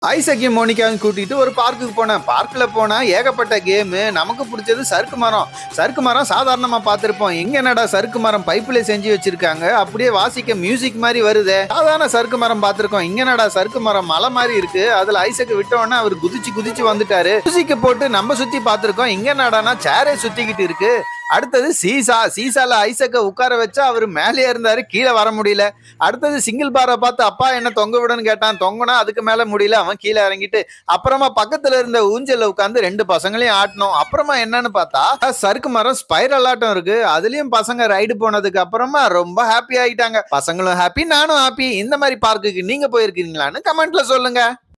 ஐசக்கியும் மோனிகாவும் கூட்டிட்டு ஒரு பார்க்குக்கு போனேன் பார்க்கில் போனா ஏகப்பட்ட கேமு நமக்கு பிடிச்சது சறுக்கு மரம் சறுக்கு மரம் சாதாரணமா பார்த்திருப்போம் எங்க என்னடா சறுக்கு மரம் பைப்புல செஞ்சு வச்சிருக்காங்க அப்படியே வாசிக்க மியூசிக் மாதிரி வருதே சாதாரண சறுக்கு மரம் பார்த்திருக்கோம் இங்க என்னடா சறுக்கு மரம் மலை மாதிரி இருக்கு அதுல ஐசக்கு விட்ட உடனே அவர் குதிச்சு குதிச்சு வந்துட்டாரு மியூசிக் போட்டு நம்ம சுத்தி பார்த்திருக்கோம் இங்க என்னடானா சேரே சுத்திக்கிட்டு இருக்கு அடுத்தது சீசா சீசால ஐசக்க உட்கார வச்சா அவர் மேலே இருந்தாரு கீழே வர முடியல அடுத்தது சிங்கிள் பாரை பார்த்து அப்பா என்ன தொங்க விடன்னு கேட்டான் தொங்குனா அதுக்கு மேல முடியல அவன் கீழே இறங்கிட்டு அப்புறமா பக்கத்துல இருந்த ஊஞ்சல்ல உட்காந்து ரெண்டு பசங்களையும் ஆட்டணும் அப்புறமா என்னன்னு பார்த்தா சறுக்கு மரம் ஸ்பைரல் ஆட்டம் இருக்கு அதுலயும் பசங்க ரைடு போனதுக்கு அப்புறமா ரொம்ப ஹாப்பி ஆயிட்டாங்க பசங்களும் ஹாப்பி நானும் ஹாப்பி இந்த மாதிரி பார்க்குக்கு நீங்க போயிருக்கீங்களான்னு கமெண்ட்ல சொல்லுங்க